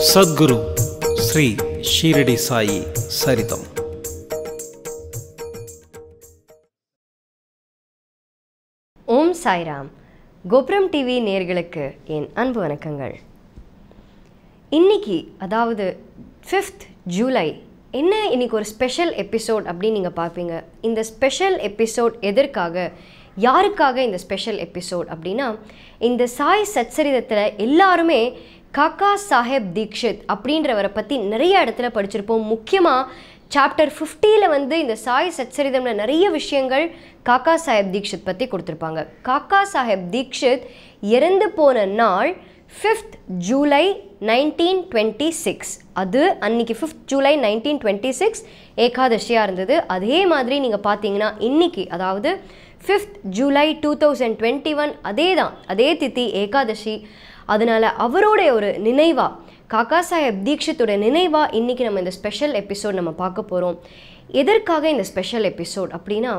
సద్గురు శ్రీ షీరడి సాయి సరితం ஓம் சாய்ராம் கோபுரம் டிவி நேர்களுக்கு என் அன்பு வணக்கங்கள் இன்னைக்கு அதாவது ஃபிஃப்த் ஜூலை என்ன இன்னைக்கு ஒரு ஸ்பெஷல் எபிசோட் அப்படின்னு நீங்கள் பார்ப்பீங்க இந்த ஸ்பெஷல் எபிசோட் எதற்காக யாருக்காக இந்த ஸ்பெஷல் எபிசோட் அப்படின்னா இந்த சாய் சச்சரிதத்தில் எல்லாருமே காக்கா சாஹேப் தீக்ஷித் அப்படின்றவரை பற்றி நிறைய இடத்துல படிச்சிருப்போம் முக்கியமாக சாப்டர் ஃபிஃப்டியில் வந்து இந்த சாய் சச்சரிதம்ல நிறைய விஷயங்கள் காக்கா சாஹேப் தீக்ஷித் பற்றி கொடுத்துருப்பாங்க காக்கா சாஹேப் தீக்ஷித் இறந்து போன நாள் fifth July nineteen twenty six அது அன்னைக்கு fifth July nineteen twenty six ஏகாதசியாக இருந்தது அதே மாதிரி நீங்கள் பார்த்தீங்கன்னா இன்னைக்கு அதாவது fifth July two thousand twenty one அதே தான் அதே திதி ஏகாதசி அதனால் அவருடைய ஒரு நினைவாக காக்கா சாஹேப் தீக்ஷித்தோட நினைவாக இன்றைக்கி நம்ம இந்த ஸ்பெஷல் எபிசோட் நம்ம பார்க்க போகிறோம் எதற்காக இந்த ஸ்பெஷல் எபிசோட் அப்படின்னா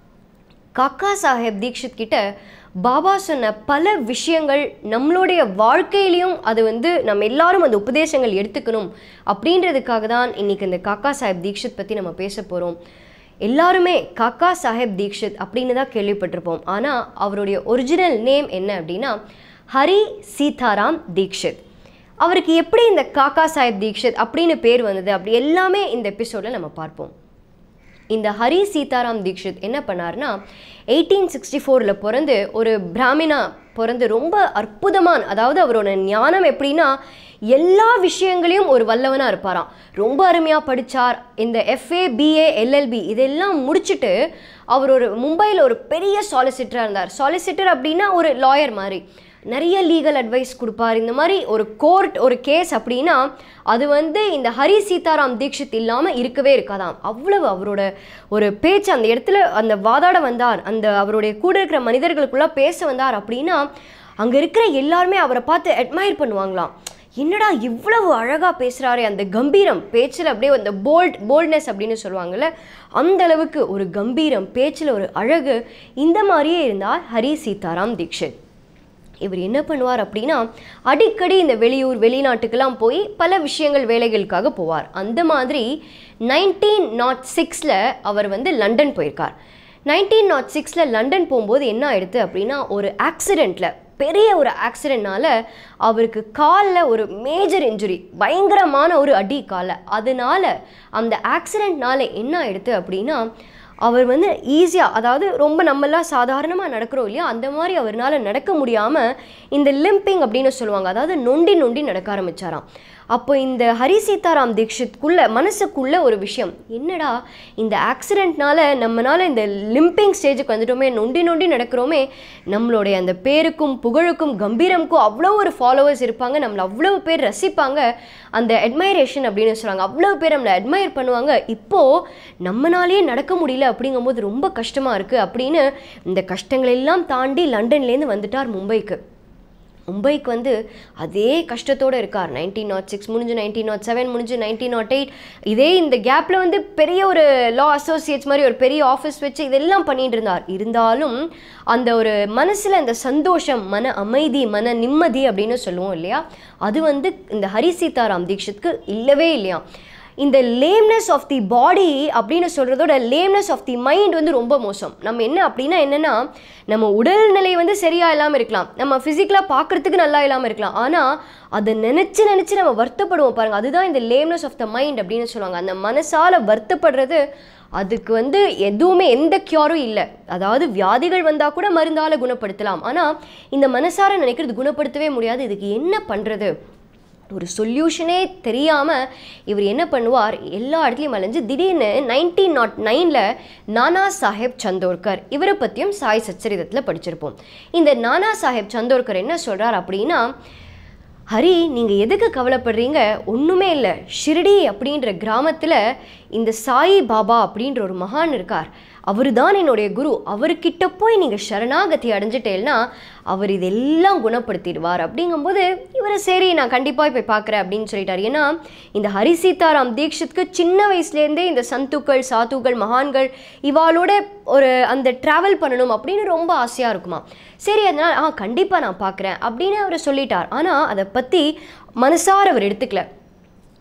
காக்கா சாஹேப் தீக்ஷித் கிட்ட பாபா சொன்ன பல விஷயங்கள் நம்மளுடைய வாழ்க்கையிலையும் அது வந்து நம்ம எல்லாரும் அந்த உபதேசங்கள் எடுத்துக்கணும் அப்படின்றதுக்காக தான் இன்றைக்கி இந்த காக்கா சாஹேப் தீக்ஷித் பற்றி நம்ம பேச போகிறோம் எல்லாருமே காக்கா சாஹேப் தீக்ஷித் அப்படின்னு தான் கேள்விப்பட்டிருப்போம் ஆனால் அவருடைய ஒரிஜினல் நேம் என்ன அப்படின்னா ஹரி சீதாராம் தீக்ஷித் அவருக்கு எப்படி இந்த காக்கா சாஹேப் தீக்ஷித் அப்படின்னு பேர் வந்தது அப்படி எல்லாமே இந்த எபிசோடில் நம்ம பார்ப்போம் இந்த ஹரி சீதாராம் தீக்ஷித் என்ன பண்ணார்னா எயிட்டீன் சிக்ஸ்டி ஃபோரில் பிறந்து ஒரு பிராமினா பிறந்து ரொம்ப அற்புதமான அதாவது அவரோட ஞானம் எப்படின்னா எல்லா விஷயங்களையும் ஒரு வல்லவனாக இருப்பாராம் ரொம்ப அருமையாக படித்தார் இந்த எஃப்ஏ பிஏ எல்எல்பி இதெல்லாம் முடிச்சுட்டு அவர் ஒரு மும்பையில் ஒரு பெரிய சாலிசிட்டராக இருந்தார் சாலிசிட்டர் அப்படின்னா ஒரு லாயர் மாதிரி நிறைய லீகல் அட்வைஸ் கொடுப்பார் இந்த மாதிரி ஒரு கோர்ட் ஒரு கேஸ் அப்படின்னா அது வந்து இந்த ஹரி சீதாராம் தீக்ஷித் இல்லாமல் இருக்கவே இருக்காதாம் அவ்வளவு அவரோட ஒரு பேச்சு அந்த இடத்துல அந்த வாதாட வந்தார் அந்த அவருடைய கூட இருக்கிற மனிதர்களுக்குள்ள பேச வந்தார் அப்படின்னா அங்கே இருக்கிற எல்லாருமே அவரை பார்த்து அட்மையர் பண்ணுவாங்களாம் என்னடா இவ்வளவு அழகாக பேசுகிறாரே அந்த கம்பீரம் பேச்சில் அப்படியே அந்த போல்ட் போல்ட்னஸ் அப்படின்னு சொல்லுவாங்கள்ல அந்த அளவுக்கு ஒரு கம்பீரம் பேச்சில் ஒரு அழகு இந்த மாதிரியே இருந்தார் ஹரி சீதாராம் தீக்ஷித் இவர் என்ன பண்ணுவார் அப்படின்னா அடிக்கடி இந்த வெளியூர் வெளிநாட்டுக்கெல்லாம் போய் பல விஷயங்கள் வேலைகளுக்காக போவார் அந்த மாதிரி நைன்டீன் நாட் சிக்ஸில் அவர் வந்து லண்டன் போயிருக்கார் நைன்டீன் நாட் சிக்ஸில் லண்டன் போகும்போது என்ன ஆயிடுது அப்படின்னா ஒரு ஆக்சிடெண்ட்டில் பெரிய ஒரு ஆக்சிடெண்ட்னால அவருக்கு காலில் ஒரு மேஜர் இன்ஜுரி பயங்கரமான ஒரு அடி காலை அதனால அந்த ஆக்சிடெண்ட்னால என்ன ஆயிடுது அப்படின்னா அவர் வந்து ஈஸியாக அதாவது ரொம்ப நம்மளாம் சாதாரணமாக நடக்கிறோம் இல்லையா அந்த மாதிரி அவர்னால நடக்க முடியாமல் இந்த லிம்பிங் அப்படின்னு சொல்லுவாங்க அதாவது நொண்டி நொண்டி நடக்க ஆரம்பிச்சாராம் அப்போ இந்த ஹரி சீதாராம் தீக்ஷித்குள்ள மனசுக்குள்ள ஒரு விஷயம் என்னடா இந்த ஆக்சிடெண்ட்னால நம்மனால இந்த லிம்பிங் ஸ்டேஜுக்கு வந்துட்டோமே நொண்டி நொண்டி நடக்கிறோமே நம்மளுடைய அந்த பேருக்கும் புகழுக்கும் கம்பீரமுக்கும் அவ்வளோ ஒரு ஃபாலோவர்ஸ் இருப்பாங்க நம்மளை அவ்வளோ பேர் ரசிப்பாங்க அந்த அட்மைரேஷன் அப்படின்னு சொல்கிறாங்க அவ்வளோ பேர் நம்மளை அட்மையர் பண்ணுவாங்க இப்போது நம்மனாலேயே நடக்க முடியல அப்படிங்கும்போது ரொம்ப கஷ்டமாக இருக்குது அப்படின்னு இந்த கஷ்டங்கள் எல்லாம் தாண்டி லண்டன்லேருந்து வந்துட்டார் மும்பைக்கு மும்பைக்கு வந்து அதே கஷ்டத்தோடு இருக்கார் நைன்டீன் நாட் சிக்ஸ் முடிஞ்சு நைன்டீன் நாட் செவன் முடிஞ்சு நைன்டீன் நாட் எயிட் இதே இந்த கேப்பில் வந்து பெரிய ஒரு லா அசோசியேட்ஸ் மாதிரி ஒரு பெரிய ஆஃபீஸ் வச்சு இதெல்லாம் பண்ணிட்டு இருந்தார் இருந்தாலும் அந்த ஒரு மனசில் அந்த சந்தோஷம் மன அமைதி மன நிம்மதி அப்படின்னு சொல்லுவோம் இல்லையா அது வந்து இந்த ஹரி சீதாராம் தீக்ஷித்க்கு இல்லவே இல்லையா இந்த லேம்னஸ் ஆஃப் தி பாடி அப்படின்னு சொல்கிறதோட லேம்னஸ் ஆஃப் தி மைண்ட் வந்து ரொம்ப மோசம் நம்ம என்ன அப்படின்னா என்னென்னா நம்ம உடல்நிலை வந்து சரியாக இல்லாமல் இருக்கலாம் நம்ம ஃபிசிக்கலாக பார்க்குறதுக்கு நல்லா இல்லாமல் இருக்கலாம் ஆனால் அதை நினச்சி நினச்சி நம்ம வருத்தப்படுவோம் பாருங்கள் அதுதான் இந்த லேம்னஸ் ஆஃப் த மைண்ட் அப்படின்னு சொல்லுவாங்க அந்த மனசால் வருத்தப்படுறது அதுக்கு வந்து எதுவுமே எந்த க்யூரும் இல்லை அதாவது வியாதிகள் வந்தால் கூட மருந்தால் குணப்படுத்தலாம் ஆனால் இந்த மனசார நினைக்கிறது குணப்படுத்தவே முடியாது இதுக்கு என்ன பண்ணுறது ஒரு சொல்யூஷனே தெரியாமல் இவர் என்ன பண்ணுவார் எல்லா இடத்துலையும் அலைஞ்சு திடீர்னு நைன்டீன் நாட் நைனில் நானா சாஹேப் சந்தோர்கர் இவரை பற்றியும் சாய் சச்சரிதத்தில் படிச்சிருப்போம் இந்த நானா சாஹேப் சந்தோர்கர் என்ன சொல்கிறார் அப்படின்னா ஹரி நீங்கள் எதுக்கு கவலைப்படுறீங்க ஒன்றுமே இல்லை ஷிரடி அப்படின்ற கிராமத்தில் இந்த சாயி பாபா அப்படின்ற ஒரு மகான் இருக்கார் அவர் தான் என்னுடைய குரு அவர்கிட்ட போய் நீங்கள் சரணாகதி அடைஞ்சிட்டேன்னா அவர் இதெல்லாம் குணப்படுத்திடுவார் அப்படிங்கும்போது இவரை சரி நான் கண்டிப்பாக போய் பார்க்குறேன் அப்படின்னு சொல்லிட்டார் ஏன்னா இந்த ஹரி சீதாராம் தீக்ஷித்க்கு சின்ன வயசுலேருந்தே இந்த சந்துக்கள் சாத்துக்கள் மகான்கள் இவாளோட ஒரு அந்த ட்ராவல் பண்ணணும் அப்படின்னு ரொம்ப ஆசையாக இருக்குமா சரி அதனால் ஆ கண்டிப்பாக நான் பார்க்குறேன் அப்படின்னு அவர் சொல்லிட்டார் ஆனால் அதை பற்றி மனசார அவர் எடுத்துக்கல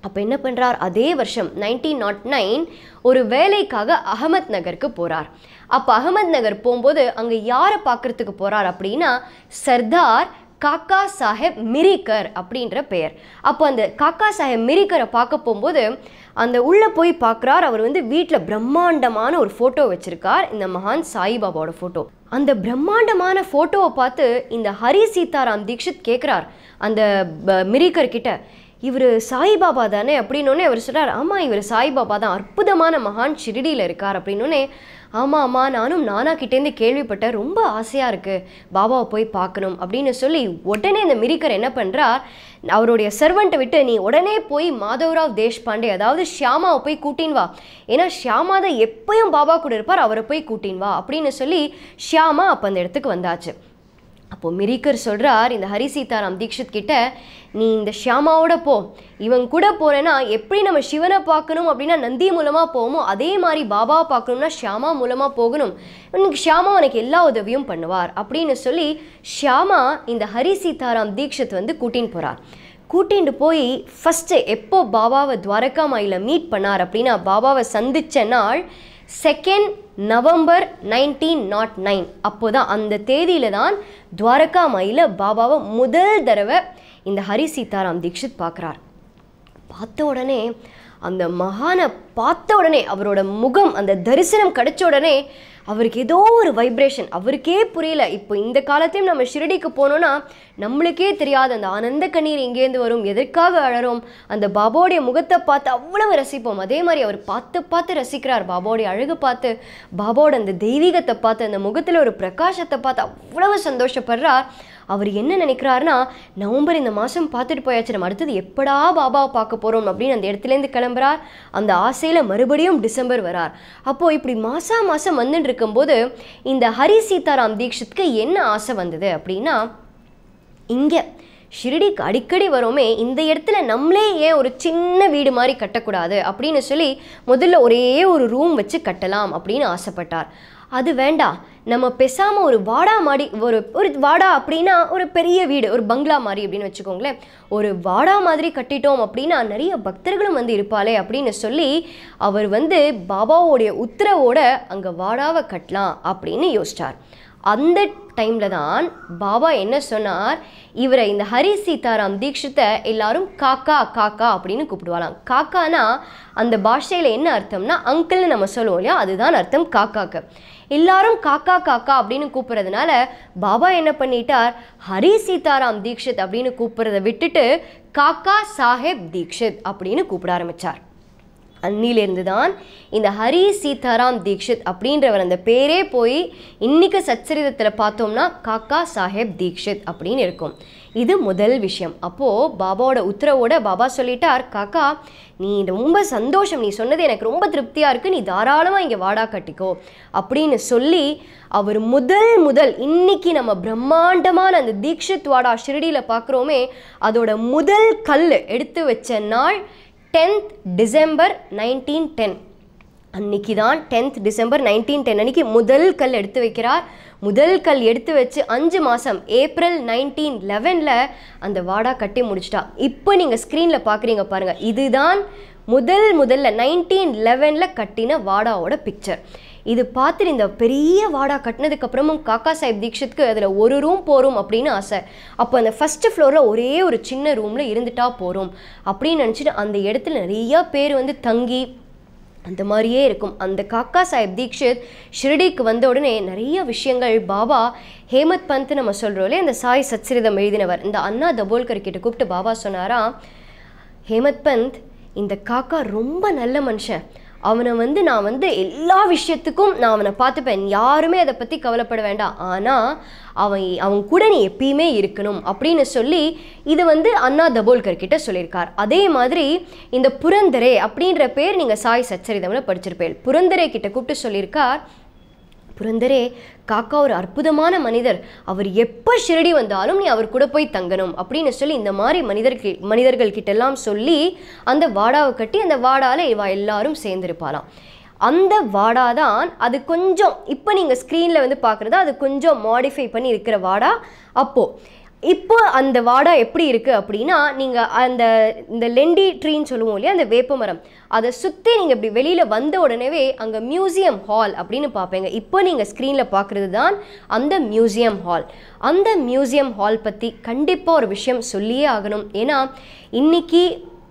அப்போ என்ன பண்ணுறார் அதே வருஷம் நைன்டீன் நாட் நைன் ஒரு வேலைக்காக அகமத் நகருக்கு போகிறார் அப்போ அகமத் நகர் போகும்போது அங்கே யாரை பார்க்கறதுக்கு போகிறார் அப்படின்னா சர்தார் காக்கா சாஹேப் மிரிக்கர் அப்படின்ற பெயர் அப்போ அந்த காக்கா சாஹேப் மிரிக்கரை பார்க்க போகும்போது அந்த உள்ளே போய் பார்க்குறார் அவர் வந்து வீட்டில் பிரம்மாண்டமான ஒரு ஃபோட்டோ வச்சிருக்கார் இந்த மகான் சாயிபாபாவோட ஃபோட்டோ அந்த பிரம்மாண்டமான ஃபோட்டோவை பார்த்து இந்த ஹரி சீதாராம் தீக்ஷித் கேட்குறார் அந்த ப- மிரிக்கர் கிட்ட இவர் சாய்பாபா தானே அப்படின்னோடனே அவர் சொல்றார் ஆமாம் இவர் சாய்பாபா தான் அற்புதமான மகான் ஷிரடியில் இருக்கார் அப்படின்னோடனே ஆமாம் ஆமாம் நானும் நானா கிட்டேருந்து கேள்விப்பட்டேன் ரொம்ப ஆசையாக இருக்குது பாபாவை போய் பார்க்கணும் அப்படின்னு சொல்லி உடனே இந்த மிரிக்கர் என்ன பண்ணுறார் அவருடைய சர்வெண்ட்டை விட்டு நீ உடனே போய் மாதவராவ் தேஷ்பாண்டே அதாவது ஷியாமாவை போய் கூட்டின்னு வா ஏன்னா ஷியாமா தான் எப்பயும் பாபா கூட இருப்பார் அவரை போய் கூட்டின்னு வா அப்படின்னு சொல்லி ஷியாமா அப்போ அந்த இடத்துக்கு வந்தாச்சு அப்போ மிரிக்கர் சொல்றார் இந்த ஹரி சீதாராம் தீக்ஷித் கிட்ட நீ இந்த ஷியாமாவோட போ இவன் கூட போறேன்னா எப்படி நம்ம சிவனை பார்க்கணும் அப்படின்னா நந்தி மூலமா போவோமோ அதே மாதிரி பாபாவை பார்க்கணும்னா ஷியாமா மூலமா போகணும் உனக்கு ஷியாமா உனக்கு எல்லா உதவியும் பண்ணுவார் அப்படின்னு சொல்லி ஷியாமா இந்த ஹரி சீதாராம் தீக்ஷித் வந்து கூட்டின்னு போறார் கூட்டிட்டு போய் ஃபஸ்ட்டு எப்போ பாபாவை துவாரகா மாயில மீட் பண்ணார் அப்படின்னா பாபாவை சந்திச்ச நாள் second November nineteen naught nine அப்போ தான் அந்த தேதியில தான் துவாரகா மாயில பாபாவை முதல் தடவை இந்த ஹரி சீதாராம் தீக்ஷித் பார்க்குறார் பார்த்த உடனே அந்த மகானை பார்த்த உடனே அவரோட முகம் அந்த தரிசனம் கிடைச்ச உடனே அவருக்கு ஏதோ ஒரு வைப்ரேஷன் அவருக்கே புரியல இப்போ இந்த காலத்தையும் நம்ம ஷிரடிக்கு போனோம்னா நம்மளுக்கே தெரியாது அந்த ஆனந்த கண்ணீர் எங்கேருந்து வரும் எதற்காக அழறோம் அந்த பாபாவுடைய முகத்தை பார்த்து அவ்வளவு ரசிப்போம் அதே மாதிரி அவர் பார்த்து பார்த்து ரசிக்கிறார் பாபாவுடைய அழகு பார்த்து பாபாவோட அந்த தெய்வீகத்தை பார்த்து அந்த முகத்தில் ஒரு பிரகாசத்தை பார்த்து அவ்வளவு சந்தோஷப்படுறார் அவர் என்ன நினைக்கிறாருன்னா நவம்பர் இந்த மாதம் பார்த்துட்டு போயாச்சு நம்ம அடுத்தது எப்படா பாபாவை பார்க்க போகிறோம் அப்படின்னு அந்த இடத்துலேருந்து கிளம்புறார் அந்த ஆசையில் மறுபடியும் டிசம்பர் வரார் அப்போது இப்படி மாசா மாதம் வந்துட்டு இருக்கும்போது இந்த ஹரி சீதாராம் தீக்ஷித்க்கு என்ன ஆசை வந்தது அப்படின்னா இங்கே ஷிரடிக்கு அடிக்கடி வரோமே இந்த இடத்துல நம்மளே ஏன் ஒரு சின்ன வீடு மாதிரி கட்டக்கூடாது அப்படின்னு சொல்லி முதல்ல ஒரே ஒரு ரூம் வச்சு கட்டலாம் அப்படின்னு ஆசைப்பட்டார் அது வேண்டாம் நம்ம பேசாமல் ஒரு வாடா மாடி ஒரு ஒரு வாடா அப்படின்னா ஒரு பெரிய வீடு ஒரு பங்களா மாதிரி அப்படின்னு வச்சுக்கோங்களேன் ஒரு வாடா மாதிரி கட்டிட்டோம் அப்படின்னா நிறைய பக்தர்களும் வந்து இருப்பாளே அப்படின்னு சொல்லி அவர் வந்து பாபாவோடைய உத்தரவோட அங்கே வாடாவை கட்டலாம் அப்படின்னு யோசிச்சார் அந்த டைமில் தான் பாபா என்ன சொன்னார் இவரை இந்த ஹரி சீதாராம் தீக்ஷித்தை எல்லாரும் காக்கா காக்கா அப்படின்னு கூப்பிடுவாளாம் காக்கானா அந்த பாஷையில் என்ன அர்த்தம்னா அங்கிள்னு நம்ம சொல்லுவோம் இல்லையா அதுதான் அர்த்தம் காக்காக்கு எல்லாரும் காக்கா காக்கா அப்படின்னு கூப்பிட்றதுனால பாபா என்ன பண்ணிட்டார் ஹரி சீதாராம் தீக்ஷித் அப்படின்னு கூப்பிட்றத விட்டுட்டு காக்கா சாஹேப் தீக்ஷித் அப்படின்னு கூப்பிட ஆரம்பிச்சார் அன்னிலிருந்து தான் இந்த ஹரி சீதாராம் தீக்ஷித் அப்படின்றவர் அந்த பேரே போய் இன்னைக்கு சச்சரிதத்தில் பார்த்தோம்னா காக்கா சாஹேப் தீக்ஷித் அப்படின்னு இருக்கும் இது முதல் விஷயம் அப்போது பாபாவோட உத்தரவோட பாபா சொல்லிட்டார் காக்கா நீ ரொம்ப சந்தோஷம் நீ சொன்னது எனக்கு ரொம்ப திருப்தியாக இருக்குது நீ தாராளமாக இங்கே வாடா கட்டிக்கோ அப்படின்னு சொல்லி அவர் முதல் முதல் இன்னைக்கு நம்ம பிரம்மாண்டமான அந்த தீக்ஷித் வாடா ஷிரடியில் பார்க்குறோமே அதோட முதல் கல் எடுத்து வச்ச நாள் டென்த் டிசம்பர் நைன்டீன் டென் அன்னைக்கு தான் டென்த் டிசம்பர் நைன்டீன் டென் அன்னைக்கு முதல் கல் எடுத்து வைக்கிறார் முதல் கல் எடுத்து வச்சு அஞ்சு மாதம் ஏப்ரல் நைன்டீன் லெவனில் அந்த வாடா கட்டி முடிச்சிட்டா இப்போ நீங்கள் ஸ்க்ரீனில் பார்க்குறீங்க பாருங்கள் இதுதான் முதல் முதல்ல நைன்டீன் லெவனில் கட்டின வாடாவோட பிக்சர் இது பார்த்துட்டு இந்த பெரிய வாடா கட்டினதுக்கு அப்புறமும் காக்கா சாஹிப் தீக்ஷித்க்கு அதில் ஒரு ரூம் போகிறோம் அப்படின்னு ஆசை அப்போ அந்த ஃபஸ்ட்டு ஃப்ளோரில் ஒரே ஒரு சின்ன ரூமில் இருந்துட்டா போகிறோம் அப்படின்னு நினச்சிட்டு அந்த இடத்துல நிறையா பேர் வந்து தங்கி அந்த மாதிரியே இருக்கும் அந்த காக்கா சாஹிப் தீக்ஷித் ஷிரடிக்கு வந்த உடனே நிறைய விஷயங்கள் பாபா ஹேமத் பந்த் நம்ம சொல்கிறோம் இல்லையா அந்த சாய் சச்சரிதம் எழுதினவர் இந்த அண்ணா தபோல்கர் கிட்ட கூப்பிட்டு பாபா சொன்னாரா ஹேமத் பந்த் இந்த காக்கா ரொம்ப நல்ல மனுஷன் அவனை வந்து நான் வந்து எல்லா விஷயத்துக்கும் நான் அவனை பார்த்துப்பேன் யாருமே அதை பற்றி கவலைப்பட வேண்டாம் ஆனால் அவன் அவன் கூட நீ எப்பயுமே இருக்கணும் அப்படின்னு சொல்லி இது வந்து அண்ணா தபோல்கர் கிட்ட சொல்லியிருக்கார் அதே மாதிரி இந்த புரந்தரே அப்படின்ற பேர் நீங்கள் சாய் சச்சரிதமில் படிச்சிருப்பேன் புரந்தரே கிட்ட கூப்பிட்டு சொல்லியிருக்கார் புரந்தரே காக்கா ஒரு அற்புதமான மனிதர் அவர் எப்போ ஷிரடி வந்தாலும் நீ அவர் கூட போய் தங்கணும் அப்படின்னு சொல்லி இந்த மாதிரி மனிதர்கள் மனிதர்கள் கிட்டெல்லாம் சொல்லி அந்த வாடாவை கட்டி அந்த வாடால இவா எல்லாரும் சேர்ந்திருப்பாளாம் அந்த வாடா தான் அது கொஞ்சம் இப்போ நீங்கள் ஸ்க்ரீனில் வந்து பார்க்குறது அது கொஞ்சம் மாடிஃபை பண்ணி இருக்கிற வாடா அப்போது இப்போ அந்த வாடா எப்படி இருக்குது அப்படின்னா நீங்கள் அந்த இந்த லெண்டி ட்ரீன்னு சொல்லுவோம் இல்லையா அந்த வேப்ப மரம் அதை சுற்றி நீங்கள் இப்படி வெளியில் வந்த உடனேவே அங்கே மியூசியம் ஹால் அப்படின்னு பார்ப்பீங்க இப்போ நீங்கள் ஸ்க்ரீனில் பார்க்குறது தான் அந்த மியூசியம் ஹால் அந்த மியூசியம் ஹால் பற்றி கண்டிப்பாக ஒரு விஷயம் சொல்லியே ஆகணும் ஏன்னா இன்னைக்கு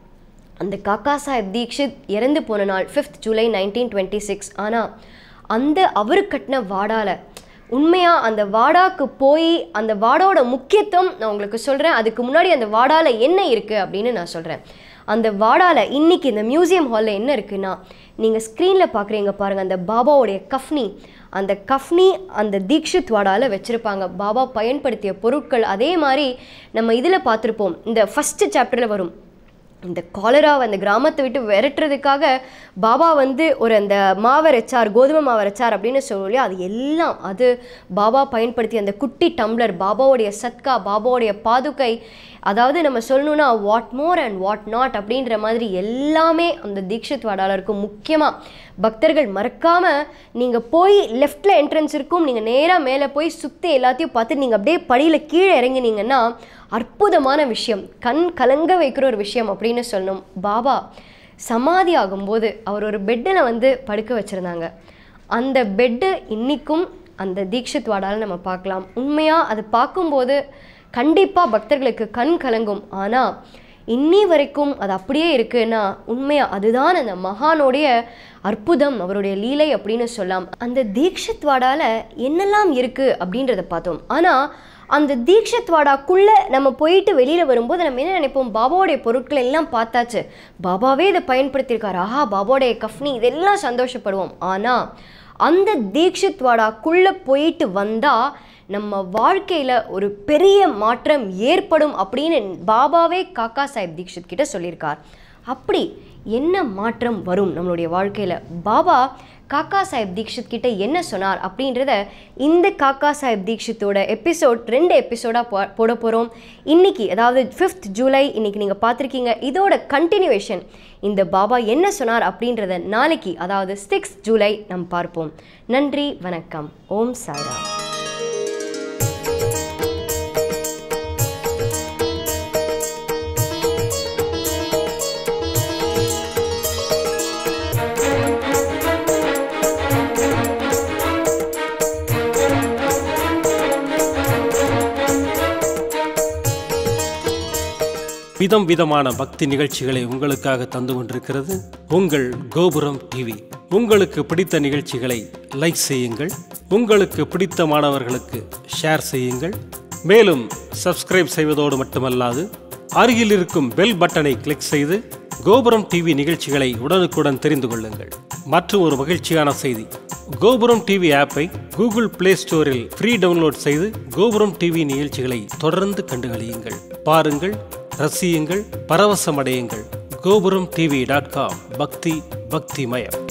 அந்த காக்கா சாஹேப் தீக்ஷித் இறந்து போன நாள் fifth July nineteen twenty six ஆனால் அந்த அவர் கட்டின வாடால உண்மையாக அந்த வாடாக்கு போய் அந்த வாடாவோட முக்கியத்துவம் நான் உங்களுக்கு சொல்கிறேன் அதுக்கு முன்னாடி அந்த வாடால என்ன இருக்குது அப்படின்னு நான் சொல்கிறேன் அந்த வாடால இன்னைக்கு இந்த மியூசியம் ஹாலில் என்ன இருக்குன்னா நீங்கள் ஸ்க்ரீனில் பார்க்குறீங்க பாருங்கள் அந்த பாபாவுடைய கஃப்னி அந்த கஃப்னி அந்த தீக்ஷித் வாடால வச்சுருப்பாங்க பாபா பயன்படுத்திய பொருட்கள் அதே மாதிரி நம்ம இதில் பார்த்துருப்போம் இந்த ஃபஸ்ட்டு சாப்டரில் வரும் இந்த காலராவை அந்த கிராமத்தை விட்டு விரட்டுறதுக்காக பாபா வந்து ஒரு அந்த மாவை அரைச்சார் கோதுமை மாவு அரைச்சார் அப்படின்னு சொல்லுவோம் இல்லையா அது எல்லாம் அது பாபா பயன்படுத்தி அந்த குட்டி டம்ளர் பாபாவுடைய சத்கா பாபாவுடைய பாதுகை அதாவது நம்ம சொல்லணும்னா what more and what not அப்படின்ற மாதிரி எல்லாமே அந்த தீக்ஷித் வாடால இருக்கும் முக்கியமாக பக்தர்கள் மறக்காமல் நீங்கள் போய் லெஃப்டில் என்ட்ரன்ஸ் இருக்கும் நீங்கள் நேராக மேலே போய் சுற்றி எல்லாத்தையும் பார்த்து நீங்கள் அப்படியே படியில் கீழே இறங்கினீங்கன்னா அற்புதமான விஷயம் கண் கலங்க வைக்கிற ஒரு விஷயம் அப்படின்னு சொல்லணும் பாபா சமாதி ஆகும்போது அவர் ஒரு பெட்டில் வந்து படுக்க வச்சுருந்தாங்க அந்த பெட்டு இன்றைக்கும் அந்த தீக்ஷித் வாடால் நம்ம பார்க்கலாம் உண்மையாக அது பார்க்கும்போது கண்டிப்பாக பக்தர்களுக்கு கண் கலங்கும் ஆனால் இன்னி வரைக்கும் அது அப்படியே இருக்குன்னா உண்மையாக அதுதான் அந்த மகானுடைய அற்புதம் அவருடைய லீலை அப்படின்னு சொல்லலாம் அந்த தீக்ஷித் வாடால என்னெல்லாம் இருக்குது அப்படின்றத பார்த்தோம் ஆனால் அந்த தீக்ஷத் வாடாக்குள்ளே நம்ம போயிட்டு வெளியில் வரும்போது நம்ம என்ன நினைப்போம் பாபாவுடைய பொருட்கள் எல்லாம் பார்த்தாச்சு பாபாவே இதை பயன்படுத்தியிருக்காரு ஆஹா பாபாவுடைய கஃப்னி இதெல்லாம் சந்தோஷப்படுவோம் ஆனால் அந்த தீக்ஷித் வாடாக்குள்ளே போயிட்டு வந்தால் நம்ம வாழ்க்கையில் ஒரு பெரிய மாற்றம் ஏற்படும் அப்படின்னு பாபாவே காக்கா சாஹிப் தீக்ஷித் கிட்ட சொல்லியிருக்கார் அப்படி என்ன மாற்றம் வரும் நம்மளுடைய வாழ்க்கையில் பாபா காக்கா சாஹிப் தீக்ஷித் கிட்ட என்ன சொன்னார் அப்படின்றத இந்த காக்கா சாஹிப் தீக்ஷித்தோட எபிசோட் ரெண்டு எபிசோடாக போ போட போகிறோம் இன்னைக்கு அதாவது ஃபிஃப்த் ஜூலை இன்னைக்கு நீங்கள் பார்த்துருக்கீங்க இதோட கண்டினியூவேஷன் இந்த பாபா என்ன சொன்னார் அப்படின்றத நாளைக்கு அதாவது சிக்ஸ் ஜூலை நம்ம பார்ப்போம் நன்றி வணக்கம் ஓம் சாய்ராம் விதம் விதமான பக்தி நிகழ்ச்சிகளை உங்களுக்காக தந்து கொண்டிருக்கிறது உங்கள் கோபுரம் டிவி உங்களுக்கு பிடித்த நிகழ்ச்சிகளை லைக் செய்யுங்கள் உங்களுக்கு பிடித்த மாணவர்களுக்கு ஷேர் செய்யுங்கள் மேலும் சப்ஸ்கிரைப் செய்வதோடு மட்டுமல்லாது அருகில் இருக்கும் பெல் பட்டனை கிளிக் செய்து கோபுரம் டிவி நிகழ்ச்சிகளை உடனுக்குடன் தெரிந்து கொள்ளுங்கள் மற்றும் ஒரு மகிழ்ச்சியான செய்தி கோபுரம் டிவி ஆப்பை கூகுள் பிளே ஸ்டோரில் ஃப்ரீ டவுன்லோட் செய்து கோபுரம் டிவி நிகழ்ச்சிகளை தொடர்ந்து கண்டுகளியுங்கள் பாருங்கள் ரசியுங்கள் பரவசமடையுங்கள் கோபுரம் டிவி டாட் காம் பக்தி பக்திமயம்